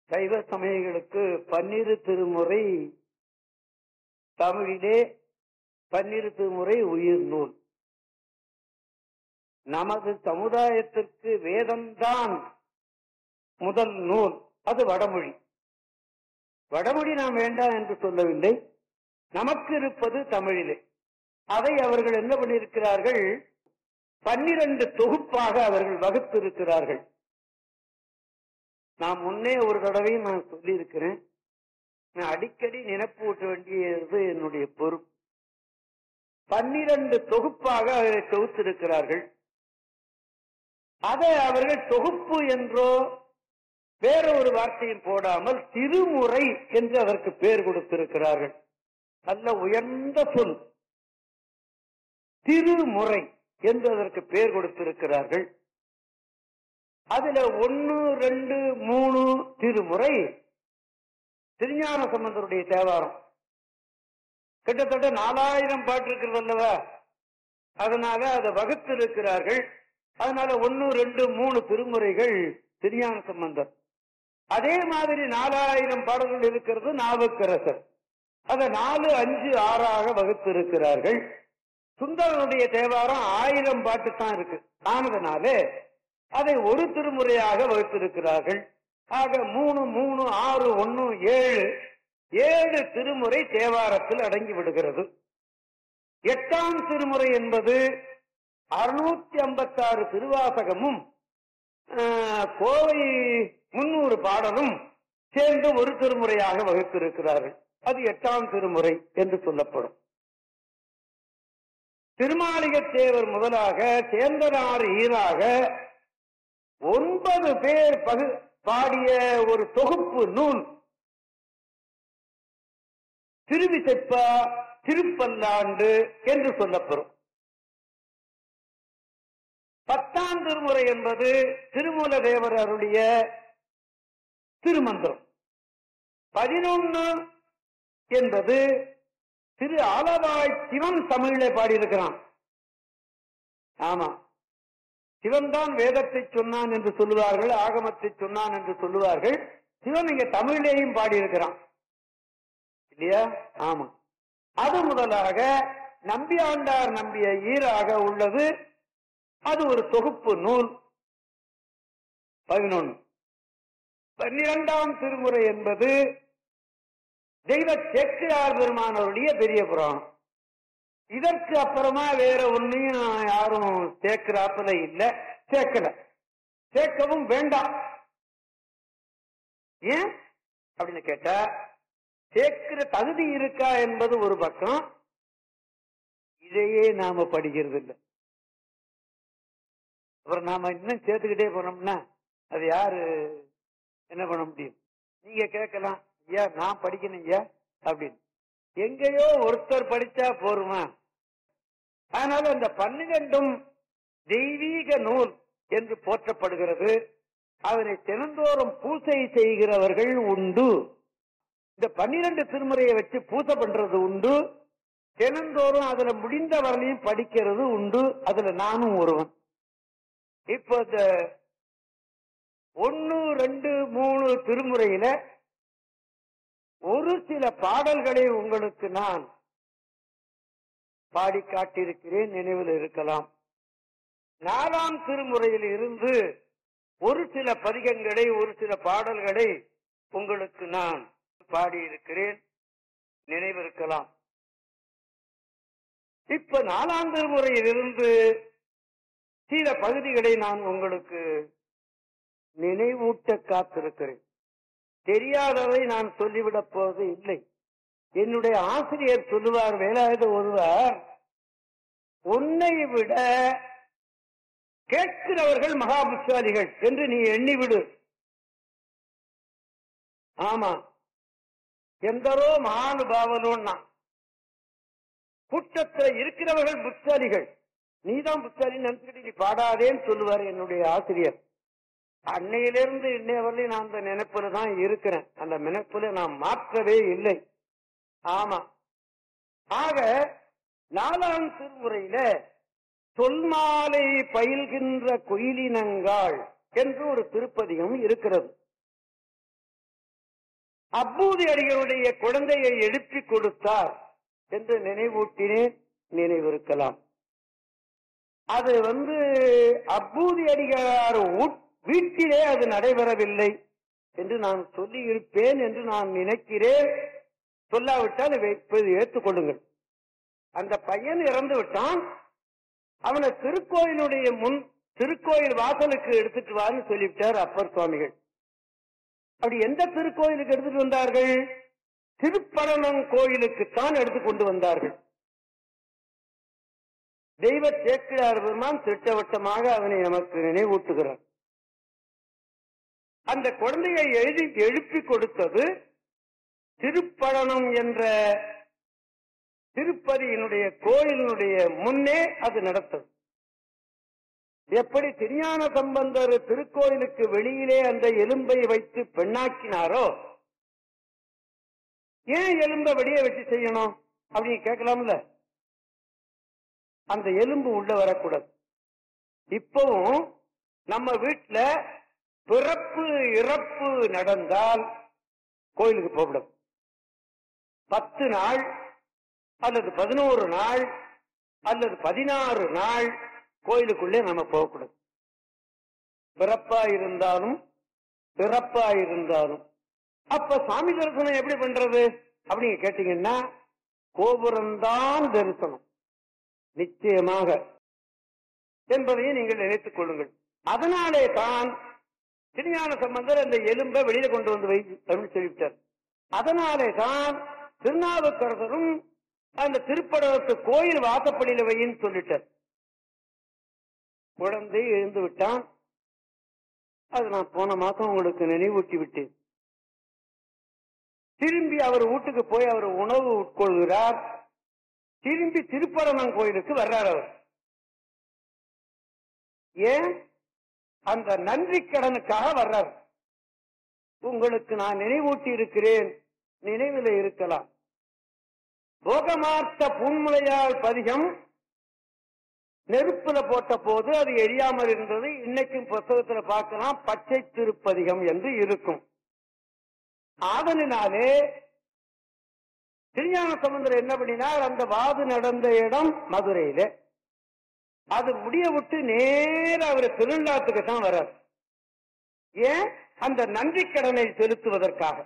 சைவ சமயங்களுக்கு பன்னிரு திருமுறை தமிழிலே பன்னிரு திருமுறை உயிர் நூல் நமது சமுதாயத்திற்கு வேதம்தான் முதல் நூல் அது வடமொழி வடமொழி நாம் வேண்டாம் என்று சொல்லவில்லை நமக்கு இருப்பது தமிழிலே அதை அவர்கள் என்ன பண்ணியிருக்கிறார்கள் பன்னிரண்டு தொகுப்பாக அவர்கள் வகுத்திருக்கிறார்கள் நான் முன்னே ஒரு தடவையும் நான் சொல்லியிருக்கிறேன் நான் அடிக்கடி நினைப்பு ஊட்ட வேண்டியது என்னுடைய பொறுப்பு பன்னிரண்டு தொகுப்பாக அதை தொகுத்திருக்கிறார்கள் அதை அவர்கள் தொகுப்பு என்றோ வேற ஒரு வார்த்தையும் போடாமல் திருமுறை என்று அதற்கு பெயர் கொடுத்திருக்கிறார்கள் நல்ல உயர்ந்த சொல் திருமுறை என்று அதற்கு பெயர் கொடுத்திருக்கிறார்கள் அதுல ஒன்னு ரெண்டு மூணு திருமுறை திருஞான சம்பந்தருடைய தேவாரம் கிட்டத்தட்ட நாலாயிரம் பாட்டு இருக்கிறது அல்லவா அதனால அதை வகுத்து இருக்கிறார்கள் அதனால ஒன்னு ரெண்டு மூணு திருமுறைகள் திருஞான சம்பந்தர் அதே மாதிரி நாலாயிரம் பாடல்கள் இருக்கிறது நாவுக்கரசர் அதை நாலு அஞ்சு ஆறாக வகுத்து இருக்கிறார்கள் சுந்தரனுடைய தேவாரம் ஆயிரம் பாட்டு தான் இருக்கு ஆனதுனாலே அதை ஒரு திருமுறையாக வகுத்திருக்கிறார்கள் ஆக மூணு மூணு ஆறு ஒன்னு ஏழு ஏழு திருமுறை தேவாரத்தில் அடங்கி விடுகிறது எட்டாம் திருமுறை என்பது அறுநூத்தி ஐம்பத்தி ஆறு திருவாசகமும் கோவை முன்னூறு பாடலும் சேர்ந்து ஒரு திருமுறையாக வகுத்திருக்கிறார்கள் அது எட்டாம் திருமுறை என்று சொல்லப்படும் திருமாளிகத்தேவர் முதலாக சேந்தனார் ஈராக ஒன்பது பேர் பகு பாடிய ஒரு தொகுப்பு நூல் திருவிசைப்பா திருப்பல்லாண்டு என்று சொல்லப்படும் பத்தாம் திருமுறை என்பது திருமூல தேவர் அருடைய திருமந்திரம் பதினொன்னு என்பது திரு ஆலவாய் சிவன் தமிழிலே பாடியிருக்கிறான் ஆமா சிவன் தான் வேதத்தை சொன்னான் என்று சொல்லுவார்கள் ஆகமத்தை சொன்னான் என்று சொல்லுவார்கள் சிவன் இங்க தமிழிலேயும் பாடியிருக்கிறான் இல்லையா ஆமா அது முதலாக நம்பியாண்டார் நம்பிய ஈராக உள்ளது அது ஒரு தொகுப்பு நூல் பதினொன்று பன்னிரண்டாம் திருமுறை என்பது தெய்வ சேக்கிரார் பெருமானவருடைய பெரிய புராணம் இதற்கு அப்புறமா வேற ஒன்னையும் யாரும் சேர்க்கிறாப்புல இல்ல சேர்க்கல சேர்க்கவும் வேண்டாம் ஏன் அப்படின்னு கேட்டா சேர்க்கிற தகுதி இருக்கா என்பது ஒரு பக்கம் இதையே நாம படிக்கிறது இல்லை அப்புறம் நாம இன்னும் சேர்த்துக்கிட்டே போனோம்னா அது யாரு என்ன பண்ண முடியும் நீங்க கேட்கலாம் ஐயா நான் படிக்கணும் ஐயா அப்படின்னு எங்கேயோ ஒருத்தர் படிச்சா போருமா அதனால அந்த பன்னிரண்டும் தெய்வீக நூல் என்று போற்றப்படுகிறது அதனை தினந்தோறும் பூசை செய்கிறவர்கள் உண்டு இந்த பன்னிரண்டு திருமுறையை வச்சு பூசை பண்றது உண்டு தினந்தோறும் அதுல முடிந்த வரலையும் படிக்கிறது உண்டு அதுல நானும் ஒருவன் இப்போ இந்த ஒன்னு ரெண்டு மூணு திருமுறையில ஒரு சில பாடல்களை உங்களுக்கு நான் பாடி காட்டியிருக்கிறேன் நினைவில் இருக்கலாம் நாலாம் திருமுறையில் இருந்து ஒரு சில பதிகங்களை ஒரு சில பாடல்களை உங்களுக்கு நான் பாடியிருக்கிறேன் நினைவிருக்கலாம் இப்ப நாலாம் திருமுறையில் இருந்து சில பகுதிகளை நான் உங்களுக்கு நினைவூட்ட காத்திருக்கிறேன் தெரியாததை நான் சொல்லிவிடப் போவது இல்லை என்னுடைய ஆசிரியர் சொல்லுவார் வேலாயுத ஒருவர் உன்னை விட கேட்கிறவர்கள் மகாபுத்தாலிகள் என்று நீ எண்ணிவிடு ஆமா எந்தரோ மகானுபாவனோன்னா கூட்டத்தில் இருக்கிறவர்கள் புத்தாலிகள் நீதான் புத்தாலின்னு நினைச்சுக்கிட்டு நீ பாடாதேன்னு சொல்லுவார் என்னுடைய ஆசிரியர் அன்னையிலிருந்து இன்னைய வரலையும் நான் அந்த நினைப்புல தான் இருக்கிறேன் அந்த நினைப்புல நான் மாற்றவே இல்லை ஆமா ஆக நாலாம் திருமுறையில சொல்மாலை பயில்கின்ற குயிலினங்காள் என்று ஒரு திருப்பதிகம் இருக்கிறது அப்பூதி அடிகளுடைய குழந்தையை எழுப்பி கொடுத்தார் என்று நினைவூட்டினேன் நினைவிருக்கலாம் அது வந்து அப்பூதி அடிகளார் உட்- வீட்டிலே அது நடைபெறவில்லை என்று நான் சொல்லி இருப்பேன் என்று நான் நினைக்கிறேன் சொல்லாவிட்டால் இதை இப்போது ஏற்றுக்கொள்ளுங்கள் அந்த பையன் இறந்து விட்டான் அவனை திருக்கோயிலுடைய முன் திருக்கோயில் வாசலுக்கு எடுத்துட்டு வான்னு சொல்லிவிட்டார் அப்பர் சுவாமிகள் அப்படி எந்த திருக்கோயிலுக்கு எடுத்துட்டு வந்தார்கள் திருப்பரணம் கோயிலுக்குத்தான் எடுத்து கொண்டு வந்தார்கள் தெய்வ சேக்கிழார் பெருமான் திட்டவட்டமாக அவனை நமக்கு நினைவூட்டுகிறார் அந்த குழந்தையை எழுதி எழுப்பி கொடுத்தது திருப்பழனம் என்ற திருப்பதியினுடைய கோயிலினுடைய முன்னே அது நடத்தது எப்படி திருஞான சம்பந்தர் திருக்கோயிலுக்கு வெளியிலே அந்த எலும்பை வைத்து பெண்ணாக்கினாரோ ஏன் எலும்பை வெளியே வச்சு செய்யணும் அப்படின்னு கேட்கலாம்ல அந்த எலும்பு உள்ள வரக்கூடாது இப்பவும் நம்ம வீட்டுல பிறப்பு இறப்பு நடந்தால் கோயிலுக்கு போகக்கூடாது பத்து நாள் அல்லது பதினோரு நாள் அல்லது பதினாறு நாள் கோயிலுக்குள்ளே நம்ம போகக்கூடாது பிறப்பா இருந்தாலும் பிறப்பா இருந்தாலும் அப்ப சாமி தரிசனம் எப்படி பண்றது அப்படின்னு கேட்டீங்கன்னா கோபுரம்தான் தரிசனம் நிச்சயமாக என்பதையும் நீங்கள் நினைத்துக் கொள்ளுங்கள் அதனாலே தான் திருஞான சம்பந்தர் அந்த எலும்பை வெளியில கொண்டு வந்து வை அப்படின்னு சொல்லிவிட்டார் அதனாலே தான் திருநாவுக்கரசரும் அந்த திருப்படத்து கோயில் வாசப்படியில வையின்னு சொல்லிட்டார் குழந்தை எழுந்து விட்டான் அது நான் போன மாசம் உங்களுக்கு நினைவூட்டி விட்டேன் திரும்பி அவர் வீட்டுக்கு போய் அவர் உணவு உட்கொள்கிறார் திரும்பி திருப்பரமன் கோயிலுக்கு வர்றார் அவர் ஏன் அந்த நன்றி கடனுக்காக வர்றார் உங்களுக்கு நான் நினைவூட்டி இருக்கிறேன் நினைவில் இருக்கலாம் போகமார்த்த பூன்முலையால் பதிகம் நெருப்புல போட்ட போது அது எரியாமல் இருந்தது இன்னைக்கும் புத்தகத்துல பார்க்கலாம் பச்சை திருப்பதிகம் என்று இருக்கும் ஆதலினாலே திருஞான சமுந்தரம் என்ன பண்ணினார் அந்த வாது நடந்த இடம் மதுரையில அது முடிய விட்டு நேர அவர் திருநாட்டுக்கு தான் வர்றார் ஏன் அந்த நன்றி கடனை செலுத்துவதற்காக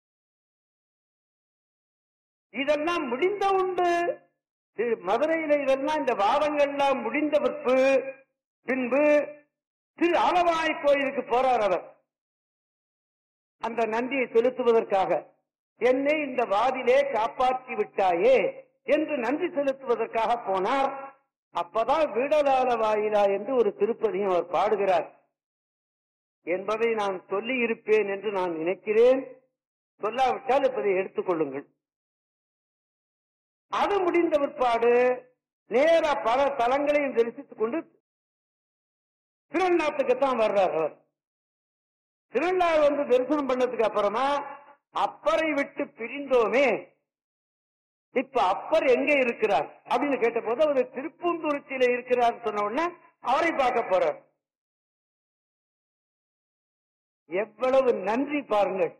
இதெல்லாம் முடிந்த உண்டு திரு- மதுரையில இதெல்லாம் இந்த வாதங்கள்லாம் முடிந்த பிற்பு பின்பு திரு ஆலவாய் கோயிலுக்கு போறார் அவர் அந்த நன்றியை செலுத்துவதற்காக என்னை இந்த வாதிலே காப்பாற்றி விட்டாயே என்று நன்றி செலுத்துவதற்காக போனார் அப்பதான் வீடலால வாயிலா என்று ஒரு திருப்பதியும் அவர் பாடுகிறார் என்பதை நான் சொல்லி இருப்பேன் என்று நான் நினைக்கிறேன் சொல்லாவிட்டால் இப்பதை எடுத்துக்கொள்ளுங்கள் அது முடிந்த பிற்பாடு நேரா பல தலங்களையும் தரிசித்துக் கொண்டு திருநாட்டுக்குத்தான் வர்றார் அவர் திருநாள் வந்து தரிசனம் பண்ணதுக்கு அப்புறமா அப்பரை விட்டு பிரிந்தோமே இப்ப அப்பர் எங்க இருக்கிறார் அப்படின்னு கேட்ட போது அவர் திருப்பூந்துருச்சியில இருக்கிறார் சொன்ன உடனே அவரை பார்க்க போறார் எவ்வளவு நன்றி பாருங்கள்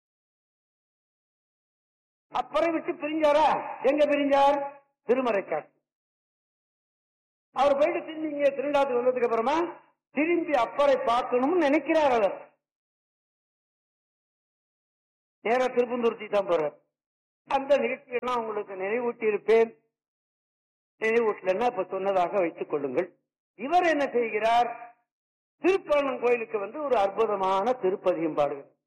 அப்பரை விட்டு பிரிஞ்சாரா எங்க பிரிஞ்சார் திருமறைக்காட்டு அவர் போயிட்டு திரும்பி இங்க திருநாட்டுக்கு வந்ததுக்கு அப்புறமா திரும்பி அப்பரை பார்க்கணும்னு நினைக்கிறார் அவர் நேரா திருப்பந்தூர்த்தி தான் போறார் அந்த நிகழ்ச்சியெல்லாம் உங்களுக்கு நினைவூட்டி இருப்பேன் நினைவூட்டலன்னா இப்ப சொன்னதாக வைத்துக் கொள்ளுங்கள் இவர் என்ன செய்கிறார் திருப்பரணம் கோயிலுக்கு வந்து ஒரு அற்புதமான திருப்பதியும் பாடுகிறார்